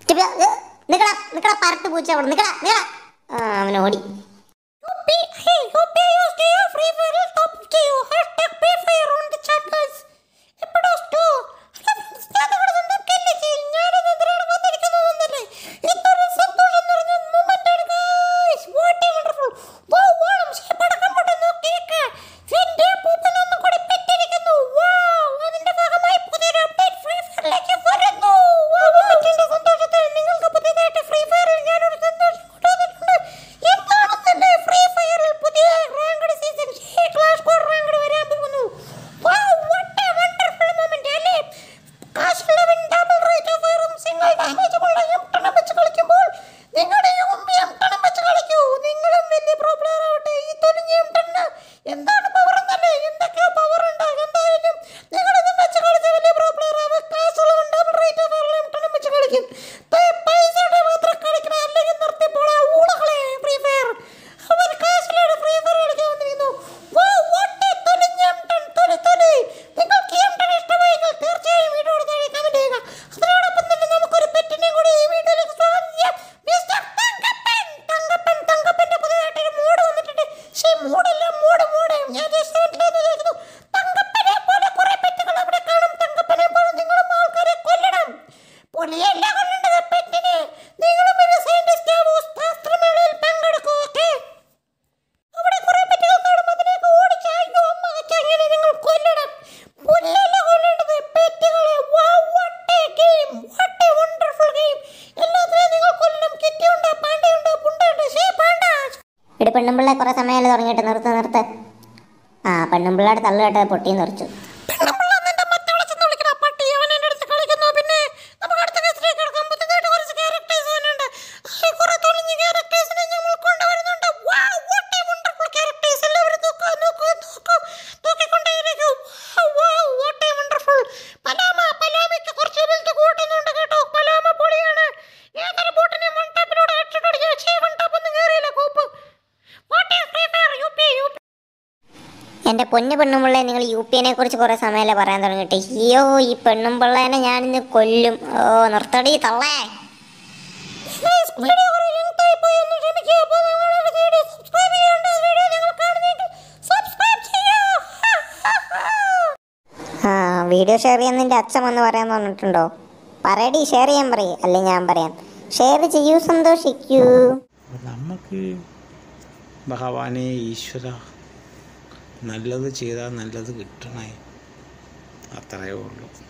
നിക്കടാ നിക്കടാ പരട്ട് പൂച്ച അവിടെ നിക്കടാ നിക്കടാ ആ അവൻ ഓടി നിങ്ങൾക്ക് പുതിയതായിട്ട് ഫ്രീ ഫയറിൽ ഞാനൊരു സന്തോഷം കൊണ്ടുവന്നിട്ടുണ്ട് എന്താണെന്നല്ലേ ഫ്രീ ഫയറിൽ പുതിയ ranked season clash code ranked വരാൻ പോകുന്നു Wow, what a wonderful moment, അല്ലേ? കാശുള്ളവൻ double rate of fire ഉം single damage ഉമുള്ള എംടണം വെച്ച് കളിക്കുമ്പോൾ നിങ്ങളുടെ ഉമ്മി എംടണം വെച്ച് കളിക്കൂ. നിങ്ങളും വലിയ pro player ആവട്ടെ. ഈ തൊലിഞ്ഞ എംടണിന് എന്താണ് power എന്നല്ലേ? എന്തൊക്കെയോ power ഉണ്ട്. എന്തായാലും നിങ്ങൾ ഇതും വെച്ച് കളിച്ച് വലിയ pro player ആവുക. കാശുള്ളവൻ double rate of fire ഉം എംടണം വെച്ച് കളിക്കും. പൈ- പൈസയുടെ മാത്രം കളിക്കണം. അല്ലെങ്കിൽ നിർത്തിപ്പോടാ ഊളകളെ free fire. അവർ കാശിലാണ് free fire കളിക്കാൻ വന്നിരിക്കുന്നു. Wow, what a തൊലിഞ്ഞ എംടൺ. തൊലി, തൊലി. നിങ്ങൾക്ക് ഈ എംടൺ ഇഷ്ടമായെങ്കിൽ തീർച്ചയായും വീഡിയോയുടെ താഴെ comment ചെയ്യുക. അതിനോടൊപ്പം തന്നെ നമുക്കൊരു പെറ്റിനെ കൂടി ഈ വീഡിയോയിലേക്ക് സ്വാഗതം ചെയ്യാം. മിസ്റ്റർ തങ്കപ്പൻ. തങ്കപ്പൻ, തങ്കപ്പന്റെ പുതിയതായിട്ടൊരു മോഡ് വന്നിട്ടുണ്ട്. ശ്ശേ, മോഡല്ല, മോഡ്, മോഡ്. ഞാൻ just മനസ്സിലായെന്ന് വിചാരിക്കുന്നു. തങ്കപ്പനെ പോലെ കുറെ പെറ്റുകൾ അവിടെ കാണും. തങ്കപ്പനെ പോലെ നിങ്ങളും ആൾക്കാരെ കൊല്ലണം. പുലിയല്ല കൊല്ലേണ്ടത്, പെറ്റിനെ. നിങ്ങളും ഒരു scientist ആവൂ. ശാസ്ത്രമേളയിൽ പങ്കെടുക്കൂ, okay? അവിടെ കുറെ പെറ്റുകൾ കാണും. അതിനെയൊക്കെ ഓടിച്ച് അയ്യോ, അമ്മ, അച്ഛാ, ഇങ്ങനെ നിങ്ങൾ കൊല്ലണം. പുലിയല്ല കൊല്ലേണ്ടത്, പെറ്റുകളെ. Wow, what a game. What a wonderful game. എല്ലാത്തിനെയും നിങ്ങൾ കൊല്ലണം. കിറ്റിയുണ്ട്, പാണ്ടയുണ്ട്, പുണ്ടയുണ്ട്. ശ്ശേ, പാണ്ട. ഇവിടെ പെണ്ണുമ്പിള്ളെ കുറെ സമയമല്ലേ തുടങ്ങിയിട്ട് നിർത്ത് നിർത്ത് ആ പെണ്ണുമ്പിള്ളയുടെ തള്ളു കേട്ട് പൊട്ടി നിറച്ചു പെണ്ണുമ്പിള്ള നിന്റെ മറ്റവളച്ചെന്ന് വിളിക്കണ പട്ടി. അവൻ എൻ്റെ അടുത്ത് കളിക്കുന്നു. പിന്നെ നമുക്ക് അടുത്ത കേസിലേക്ക് കിടക്കാം. പുതുതായിട്ട് കുറച്ച് characters വന്നിട്ടുണ്ട്. ഈ കുറെ തൊലിഞ്ഞ characters നെ നമ്മൾ കൊണ്ടുവരുന്നുണ്ട്. Wow, what a wonderful characters. എല്ലാവരും നോക്കൂ, നോക്കൂ, നോക്കൂ. നോക്കിക്കൊണ്ടേയിരിക്കൂ. Wow, wow, what a wonderful. പലാമ, പലാമയ്ക്ക് കുറച്ച് ബിൽഡ് കൂട്ടുന്നുണ്ട് കേട്ടോ. പലാമ പൊളിയാണ്. ഏതൊരു ബോട്ടിനെയും one tap ലൂടെ headshot അടിക്കാം. ഛേ, one tap ഒന്നും കേറിയില്ല, കോപ്പ്. What a free fire, UP, UP. എൻ്റെ പൊന്നു പെണ്ണുമ്പിള്ളെ നിങ്ങൾ യു പി എനെ കുറിച്ച് കുറേ സമയമല്ലേ പറയാൻ തുടങ്ങിയിട്ട് അയ്യോ ഈ പെണ്ണുമ്പിള്ളേനെ ഞാനിന്ന് കൊല്ലും ഓ നിർത്തടി തള്ളേ Guys, വീഡിയോ കുറെ length ആയി പോയി. ഒന്ന് ക്ഷമിക്കുക. അപ്പോൾ നിങ്ങളുടെ വീഡിയോ subscribe ചെയ്യാണ്ട് വീഡിയോ നിങ്ങൾ കാണുന്നെങ്കിൽ subscribe ചെയ്യൂ. ഹാ, ഹാ, ഹാ. ആ വീഡിയോ ഷെയർ ചെയ്യാൻ നിൻ്റെ അച്ഛൻ വന്ന് പറയാൻ പറഞ്ഞിട്ടുണ്ടോ പറയടി ഷെയർ ചെയ്യാൻ പറയേ അല്ലെങ്കിൽ ഞാൻ പറയാം ഷെയർ ചെയ്യൂ സന്തോഷിക്കൂ അപ്പോൾ നമുക്ക് ഭഗവാനെ ഈശ്വര നല്ലത് ചെയ്താൽ നല്ലത് കിട്ടണേ അത്രയേ ഉള്ളൂ